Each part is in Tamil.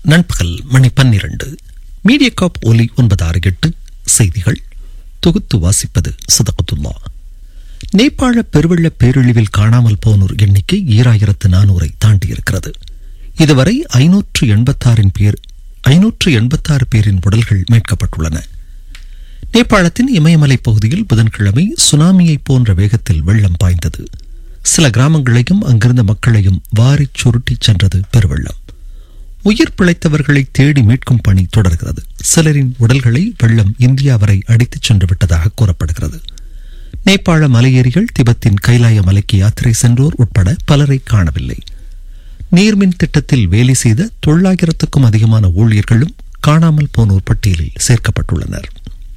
நண்பகல் மணி பன்னிரண்டு மீடியா காப் ஒலி ஒன்பது ஆறு எட்டு செய்திகள் தொகுத்து வாசிப்பது சதகத்துல்லா நேபாள பெருவெள்ள பேரழிவில் காணாமல் போனோர் எண்ணிக்கை ஈராயிரத்து நானூரை தாண்டியிருக்கிறது இதுவரை ஐநூற்று எண்பத்தாறின் பேர் ஐநூற்று எண்பத்தாறு பேரின் உடல்கள் மீட்கப்பட்டுள்ளன நேபாளத்தின் இமயமலை பகுதியில் புதன்கிழமை சுனாமியை போன்ற வேகத்தில் வெள்ளம் பாய்ந்தது சில கிராமங்களையும் அங்கிருந்த மக்களையும் வாரிச் சுருட்டிச் சென்றது பெருவெள்ளம் உயிர் பிழைத்தவர்களை தேடி மீட்கும் பணி தொடர்கிறது சிலரின் உடல்களை வெள்ளம் இந்தியா வரை அடித்துச் சென்று விட்டதாக கூறப்படுகிறது நேபாள மலையேறிகள் திபெத்தின் கைலாய மலைக்கு யாத்திரை சென்றோர் உட்பட பலரை காணவில்லை நீர்மின் திட்டத்தில் வேலை செய்த தொள்ளாயிரத்துக்கும் அதிகமான ஊழியர்களும் காணாமல் போனோர் பட்டியலில் சேர்க்கப்பட்டுள்ளனர்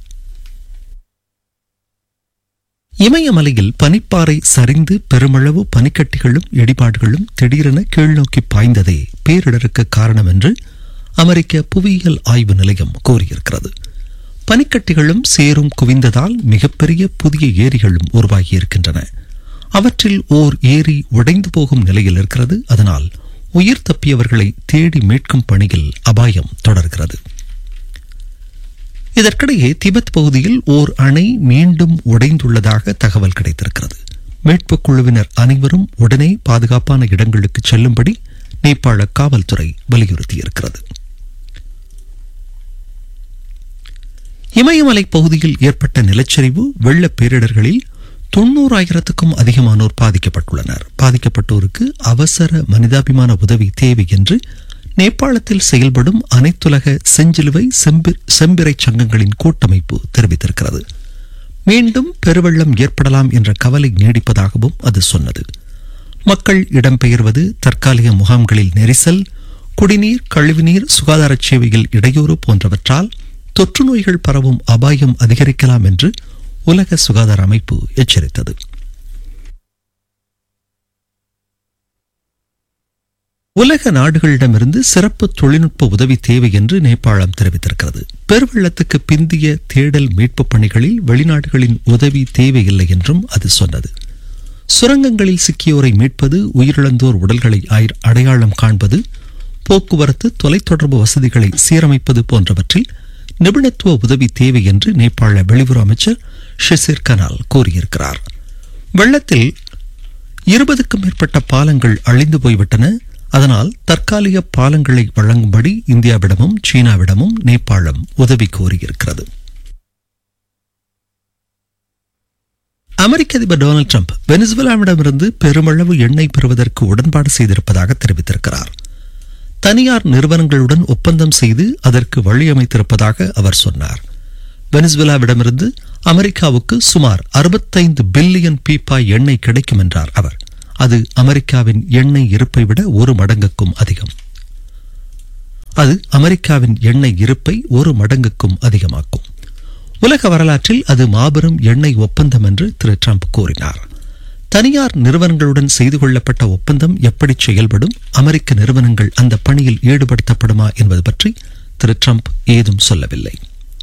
இமயமலையில் பனிப்பாறை சரிந்து பெருமளவு பனிக்கட்டிகளும் இடிபாடுகளும் திடீரென கீழ்நோக்கி பாய்ந்ததே பேரிடருக்கு காரணம் என்று அமெரிக்க புவியியல் ஆய்வு நிலையம் கூறியிருக்கிறது பனிக்கட்டிகளும் சேரும் குவிந்ததால் மிகப்பெரிய புதிய ஏரிகளும் உருவாகியிருக்கின்றன அவற்றில் ஓர் ஏரி உடைந்து போகும் நிலையில் இருக்கிறது அதனால் உயிர் தப்பியவர்களை தேடி மீட்கும் பணியில் அபாயம் தொடர்கிறது இதற்கிடையே திபெத் பகுதியில் ஓர் அணை மீண்டும் உடைந்துள்ளதாக தகவல் கிடைத்திருக்கிறது மீட்புக் குழுவினர் அனைவரும் உடனே பாதுகாப்பான இடங்களுக்கு செல்லும்படி நேபாள காவல்துறை வலியுறுத்தியிருக்கிறது இமயமலை பகுதியில் ஏற்பட்ட நிலச்சரிவு வெள்ள பேரிடர்களில் தொன்னூறாயிரத்துக்கும் அதிகமானோர் பாதிக்கப்பட்டுள்ளனர் பாதிக்கப்பட்டோருக்கு அவசர மனிதாபிமான உதவி தேவை என்று நேபாளத்தில் செயல்படும் அனைத்துலக செஞ்சிலுவை செம்பிறை சங்கங்களின் கூட்டமைப்பு தெரிவித்திருக்கிறது மீண்டும் பெருவெள்ளம் ஏற்படலாம் என்ற கவலை நீடிப்பதாகவும் அது சொன்னது மக்கள் இடம்பெயர்வது தற்காலிக முகாம்களில் நெரிசல் குடிநீர் கழிவுநீர் சுகாதார சேவையில் இடையூறு போன்றவற்றால் தொற்று நோய்கள் பரவும் அபாயம் அதிகரிக்கலாம் என்று உலக சுகாதார அமைப்பு எச்சரித்தது உலக நாடுகளிடமிருந்து சிறப்பு தொழில்நுட்ப உதவி தேவை என்று நேபாளம் தெரிவித்திருக்கிறது பெருவெள்ளத்துக்கு பிந்திய தேடல் மீட்பு பணிகளில் வெளிநாடுகளின் உதவி தேவையில்லை என்றும் அது சொன்னது சுரங்கங்களில் சிக்கியோரை மீட்பது உயிரிழந்தோர் உடல்களை அடையாளம் காண்பது போக்குவரத்து தொலைத்தொடர்பு வசதிகளை சீரமைப்பது போன்றவற்றில் நிபுணத்துவ உதவி தேவை என்று நேபாள வெளியுறவு அமைச்சர் ஷிசிர் கனால் கூறியிருக்கிறார் வெள்ளத்தில் இருபதுக்கும் மேற்பட்ட பாலங்கள் அழிந்து போய்விட்டன அதனால் தற்காலிக பாலங்களை வழங்கும்படி இந்தியாவிடமும் சீனாவிடமும் நேபாளம் உதவி கோரியிருக்கிறது அமெரிக்க அதிபர் டொனால்டு டிரம்ப் வெனிசுவேலாவிடமிருந்து பெருமளவு எண்ணெய் பெறுவதற்கு உடன்பாடு செய்திருப்பதாக தெரிவித்திருக்கிறார் தனியார் நிறுவனங்களுடன் ஒப்பந்தம் செய்து அதற்கு வழியமைத்திருப்பதாக அவர் சொன்னார் வெனிசுவேலாவிடமிருந்து அமெரிக்காவுக்கு சுமார் அறுபத்தைந்து பில்லியன் பீப்பாய் எண்ணெய் கிடைக்கும் என்றார் அவர் அது அமெரிக்காவின் எண்ணெய் இருப்பை விட ஒரு மடங்குக்கும் அதிகம் அது அமெரிக்காவின் எண்ணெய் இருப்பை ஒரு மடங்குக்கும் அதிகமாக்கும் உலக வரலாற்றில் அது மாபெரும் எண்ணெய் ஒப்பந்தம் என்று திரு டிரம்ப் கூறினார் தனியார் நிறுவனங்களுடன் செய்து கொள்ளப்பட்ட ஒப்பந்தம் எப்படி செயல்படும் அமெரிக்க நிறுவனங்கள் அந்த பணியில் ஈடுபடுத்தப்படுமா என்பது பற்றி திரு டிரம்ப் ஏதும் சொல்லவில்லை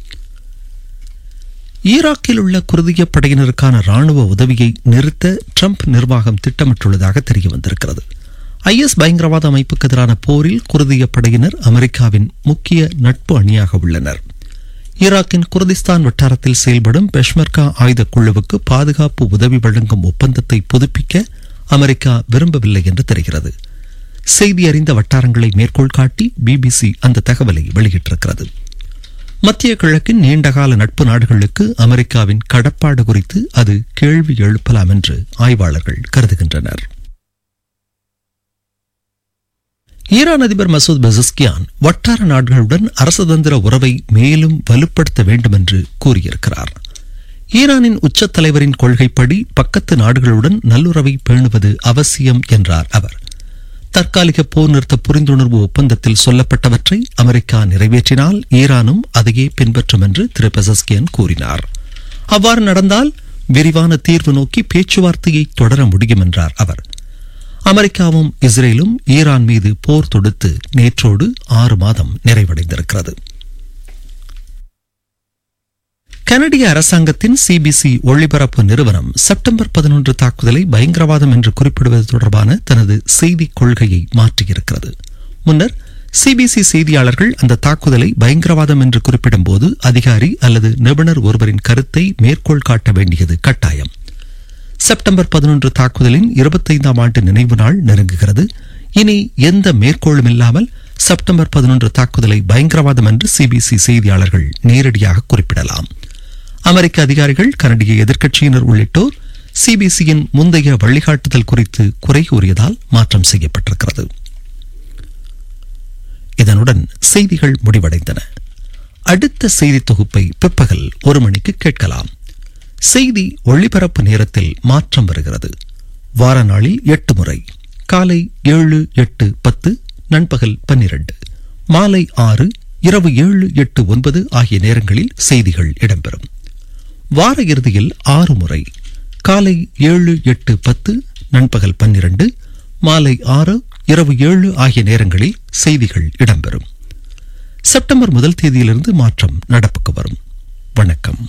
ஈராக்கில் உள்ள குருதிய படையினருக்கான ராணுவ உதவியை நிறுத்த ட்ரம்ப் நிர்வாகம் திட்டமிட்டுள்ளதாக தெரிய வந்திருக்கிறது ஐஎஸ் பயங்கரவாத அமைப்புக்கு எதிரான போரில் குருதிய படையினர் அமெரிக்காவின் முக்கிய நட்பு அணியாக உள்ளனர் ஈராக்கின் குர்திஸ்தான் வட்டாரத்தில் செயல்படும் பெஷ்மர்கா ஆயுத குழுவுக்கு பாதுகாப்பு உதவி வழங்கும் ஒப்பந்தத்தை புதுப்பிக்க அமெரிக்கா விரும்பவில்லை என்று தெரிகிறது செய்தி அறிந்த வட்டாரங்களை மேற்கோள் காட்டி பிபிசி அந்த தகவலை வெளியிட்டிருக்கிறது மத்திய கிழக்கின் நீண்டகால நட்பு நாடுகளுக்கு அமெரிக்காவின் கடப்பாடு குறித்து அது கேள்வி எழுப்பலாம் என்று ஆய்வாளர்கள் கருதுகின்றனர் ஈரான் அதிபர் மசூத் பெசஸ்கியான் வட்டார நாடுகளுடன் அரசதந்திர உறவை மேலும் வலுப்படுத்த வேண்டும் என்று கூறியிருக்கிறார் ஈரானின் உச்ச தலைவரின் கொள்கைப்படி பக்கத்து நாடுகளுடன் நல்லுறவை பேணுவது அவசியம் என்றார் அவர் தற்காலிக போர் நிறுத்த புரிந்துணர்வு ஒப்பந்தத்தில் சொல்லப்பட்டவற்றை அமெரிக்கா நிறைவேற்றினால் ஈரானும் அதையே பின்பற்றும் என்று திரு பெசஸ்கியன் கூறினார் அவ்வாறு நடந்தால் விரிவான தீர்வு நோக்கி பேச்சுவார்த்தையை தொடர முடியும் என்றார் அவர் அமெரிக்காவும் இஸ்ரேலும் ஈரான் மீது போர் தொடுத்து நேற்றோடு ஆறு மாதம் நிறைவடைந்திருக்கிறது கனடிய அரசாங்கத்தின் சிபிசி ஒளிபரப்பு நிறுவனம் செப்டம்பர் பதினொன்று தாக்குதலை பயங்கரவாதம் என்று குறிப்பிடுவது தொடர்பான தனது செய்திக் கொள்கையை மாற்றியிருக்கிறது முன்னர் சிபிசி செய்தியாளர்கள் அந்த தாக்குதலை பயங்கரவாதம் என்று குறிப்பிடும்போது அதிகாரி அல்லது நிபுணர் ஒருவரின் கருத்தை மேற்கோள் காட்ட வேண்டியது கட்டாயம் செப்டம்பர் பதினொன்று தாக்குதலின் இருபத்தைந்தாம் ஆண்டு நினைவு நாள் நெருங்குகிறது இனி எந்த மேற்கோளும் இல்லாமல் செப்டம்பர் பதினொன்று தாக்குதலை பயங்கரவாதம் என்று சிபிசி செய்தியாளர்கள் நேரடியாக குறிப்பிடலாம் அமெரிக்க அதிகாரிகள் கனடிய எதிர்க்கட்சியினர் உள்ளிட்டோர் சிபிசியின் முந்தைய வழிகாட்டுதல் குறித்து குறை கூறியதால் மாற்றம் செய்யப்பட்டிருக்கிறது இதனுடன் செய்திகள் முடிவடைந்தன அடுத்த செய்தி தொகுப்பை பிற்பகல் ஒரு மணிக்கு கேட்கலாம் செய்தி ஒளிபரப்பு நேரத்தில் மாற்றம் வருகிறது வார நாளில் எட்டு முறை காலை ஏழு எட்டு பத்து நண்பகல் பன்னிரண்டு மாலை ஆறு இரவு ஏழு எட்டு ஒன்பது ஆகிய நேரங்களில் செய்திகள் இடம்பெறும் வார இறுதியில் ஆறு முறை காலை ஏழு எட்டு பத்து நண்பகல் பன்னிரண்டு மாலை ஆறு இரவு ஏழு ஆகிய நேரங்களில் செய்திகள் இடம்பெறும் செப்டம்பர் முதல் தேதியிலிருந்து மாற்றம் நடப்புக்கு வரும் வணக்கம்